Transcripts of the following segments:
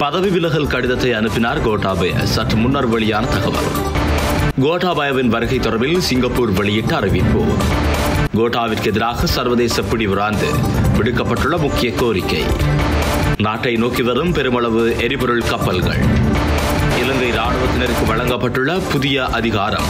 பதவி விலகல் கடிதத்தை அனுப்பினார் கோட்டாபய சற்று முன்னர் வெளியான தகவல் கோட்டாபயவின் வருகை தொடர்பில் சிங்கப்பூர் வெளியிட்ட அறிவிப்பு கோட்டாவிற்கு எதிராக சர்வதேச பிடிவிராந்து விடுக்கப்பட்டுள்ள முக்கிய கோரிக்கை நாட்டை நோக்கி வரும் பெருமளவு எரிபொருள் கப்பல்கள் இலங்கை ராணுவத்தினருக்கு வழங்கப்பட்டுள்ள புதிய அதிகாரம்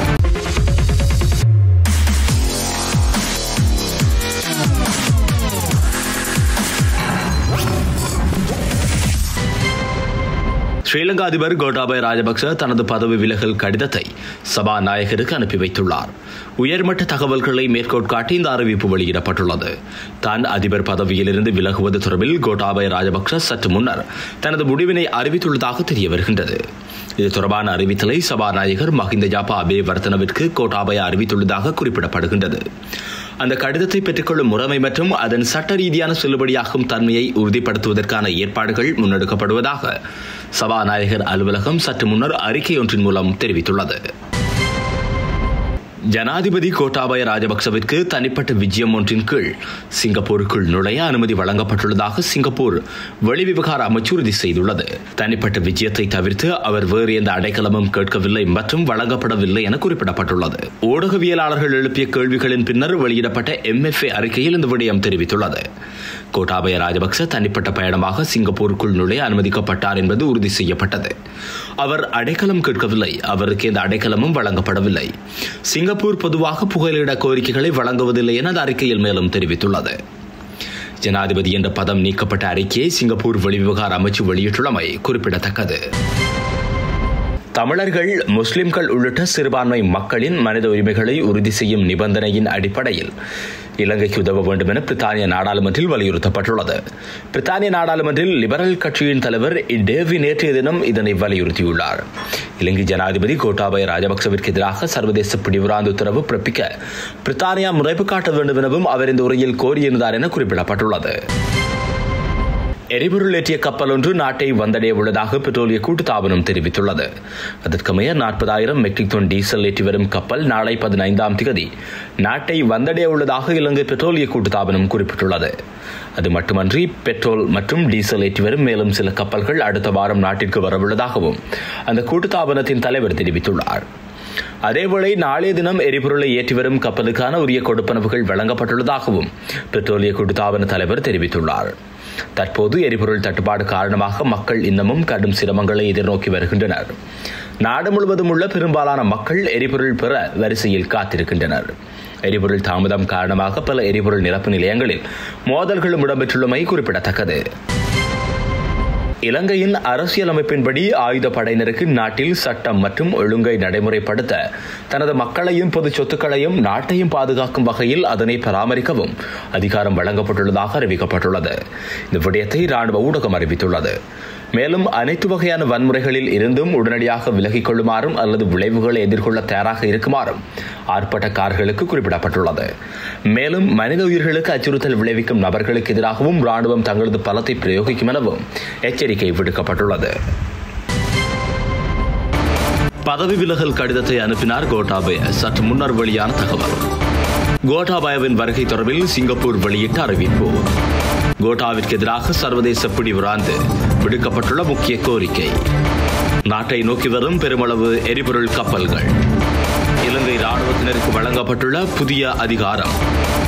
ஸ்ரீலங்கா அதிபர் கோட்டாபய ராஜபக்ச தனது பதவி விலகல் கடிதத்தை சபாநாயகருக்கு அனுப்பி வைத்துள்ளார் உயர்மட்ட தகவல்களை மேற்கோள் காட்டி இந்த அறிவிப்பு வெளியிடப்பட்டுள்ளது தான் அதிபர் பதவியிலிருந்து விலகுவது தொடர்பில் கோட்டாபய ராஜபக்ச சற்று முன்னர் தனது முடிவினை அறிவித்துள்ளதாக தெரிய வருகின்றது இது தொடர்பான அறிவித்தலை சபாநாயகர் மஹிந்த ஜாபா அபே வர்த்தனவிற்கு கோட்டாபய அறிவித்துள்ளதாக குறிப்பிடப்படுகின்றது அந்த கடிதத்தை பெற்றுக்கொள்ளும் முறைமை மற்றும் அதன் சட்ட ரீதியான செல்லுபடியாகும் தன்மையை உறுதிப்படுத்துவதற்கான ஏற்பாடுகள் முன்னெடுக்கப்படுவதாக சபாநாயகர் அலுவலகம் சற்று முன்னர் அறிக்கை ஒன்றின் மூலம் தெரிவித்துள்ளது ஜனாதிபதி கோட்டாபய ராஜபக்சவிற்கு தனிப்பட்ட விஜயம் ஒன்றின் கீழ் சிங்கப்பூருக்குள் நுழைய அனுமதி வழங்கப்பட்டுள்ளதாக சிங்கப்பூர் வெளிவிவகார அமைச்சு உறுதி செய்துள்ளது தனிப்பட்ட விஜயத்தை தவிர்த்து அவர் வேறு எந்த அடைக்கலமும் கேட்கவில்லை மற்றும் வழங்கப்படவில்லை என குறிப்பிடப்பட்டுள்ளது ஊடகவியலாளர்கள் எழுப்பிய கேள்விகளின் பின்னர் வெளியிடப்பட்ட எம்எஃப்ஏ அறிக்கையில் இந்த விடயம் தெரிவித்துள்ளது கோட்டாபய ராஜபக்ச தனிப்பட்ட பயணமாக சிங்கப்பூருக்குள் நுழைய அனுமதிக்கப்பட்டார் என்பது உறுதி செய்யப்பட்டது அவர் அடைக்கலம் கேட்கவில்லை அவருக்கு எந்த அடைக்கலமும் வழங்கப்படவில்லை சிங்கப்பூர் பொதுவாக புகலிட கோரிக்கைகளை வழங்குவதில்லை என அந்த அறிக்கையில் மேலும் தெரிவித்துள்ளது ஜனாதிபதி என்ற பதம் நீக்கப்பட்ட அறிக்கையை சிங்கப்பூர் வெளிவிவகார அமைச்சு வெளியிட்டுள்ளமை குறிப்பிடத்தக்கது தமிழர்கள் முஸ்லிம்கள் உள்ளிட்ட சிறுபான்மை மக்களின் மனித உரிமைகளை உறுதி செய்யும் நிபந்தனையின் அடிப்படையில் இலங்கைக்கு உதவ வேண்டும் என பிரித்தானிய நாடாளுமன்றில் வலியுறுத்தப்பட்டுள்ளது பிரித்தானிய நாடாளுமன்றில் லிபரல் கட்சியின் தலைவர் டேவி நேற்றைய தினம் இதனை வலியுறுத்தியுள்ளார் இலங்கை ஜனாதிபதி கோட்டாபய ராஜபக்சவிற்கு எதிராக சர்வதேச பிடிவுராந்து உத்தரவு பிறப்பிக்க பிரித்தானியா முறைப்பு காட்ட வேண்டும் எனவும் அவர் இந்த உரையில் கோரியிருந்தார் என குறிப்பிடப்பட்டுள்ளது எரிபொருள் ஏற்றிய கப்பல் ஒன்று நாட்டை வந்தடைய உள்ளதாக பெட்ரோலிய கூட்டுத்தாபனம் தெரிவித்துள்ளது அதற்கமைய நாற்பதாயிரம் மெட்ரிக் டன் டீசல் ஏற்றி வரும் கப்பல் நாளை பதினைந்தாம் தேதி நாட்டை வந்தடைய உள்ளதாக இலங்கை பெட்ரோலிய கூட்டுத்தாபனம் குறிப்பிட்டுள்ளது அது மட்டுமன்றி பெட்ரோல் மற்றும் டீசல் ஏற்றி வரும் மேலும் சில கப்பல்கள் அடுத்த வாரம் நாட்டிற்கு வரவுள்ளதாகவும் அந்த கூட்டுத்தாபனத்தின் தலைவர் தெரிவித்துள்ளார் அதேவேளை நாளைய தினம் எரிபொருளை ஏற்றி வரும் கப்பலுக்கான உரிய கொடுப்பனவுகள் வழங்கப்பட்டுள்ளதாகவும் பெட்ரோலிய கூட்டுத்தாபன தலைவர் தெரிவித்துள்ளார் தற்போது எரிபொருள் தட்டுப்பாடு காரணமாக மக்கள் இன்னமும் கடும் சிரமங்களை எதிர்நோக்கி வருகின்றனர் நாடு முழுவதும் உள்ள பெரும்பாலான மக்கள் எரிபொருள் பெற வரிசையில் காத்திருக்கின்றனர் எரிபொருள் தாமதம் காரணமாக பல எரிபொருள் நிரப்பு நிலையங்களில் மோதல்களும் இடம்பெற்றுள்ளமை குறிப்பிடத்தக்கது இலங்கையின் அரசியலமைப்பின்படி ஆயுத படையினருக்கு நாட்டில் சட்டம் மற்றும் ஒழுங்கை நடைமுறைப்படுத்த தனது மக்களையும் பொது சொத்துக்களையும் நாட்டையும் பாதுகாக்கும் வகையில் அதனை பராமரிக்கவும் அதிகாரம் வழங்கப்பட்டுள்ளதாக அறிவிக்கப்பட்டுள்ளது இந்த விடயத்தை ராணுவ ஊடகம் அறிவித்துள்ளது மேலும் அனைத்து வகையான வன்முறைகளில் இருந்தும் உடனடியாக விலகிக் கொள்ளுமாறும் அல்லது விளைவுகளை எதிர்கொள்ள தயாராக இருக்குமாறும் ஆர்ப்பாட்டக்காரர்களுக்கு குறிப்பிடப்பட்டுள்ளது மேலும் மனித உயிர்களுக்கு அச்சுறுத்தல் விளைவிக்கும் நபர்களுக்கு எதிராகவும் ராணுவம் தங்களது பலத்தை பிரயோகிக்கும் எனவும் எச்சரிக்கை விடுக்கப்பட்டுள்ளது பதவி விலகல் கடிதத்தை அனுப்பினார் கோட்டாபய சற்று முன்னர் வெளியான தகவல் கோட்டாபயவின் வருகை தொடர்பில் சிங்கப்பூர் வெளியிட்ட அறிவிப்பு கோட்டாவிற்கு எதிராக சர்வதேச பிடிவிராந்து விடுக்கப்பட்டுள்ள முக்கிய கோரிக்கை நாட்டை நோக்கி வரும் பெருமளவு எரிபொருள் கப்பல்கள் இலங்கை ராணுவத்தினருக்கு வழங்கப்பட்டுள்ள புதிய அதிகாரம்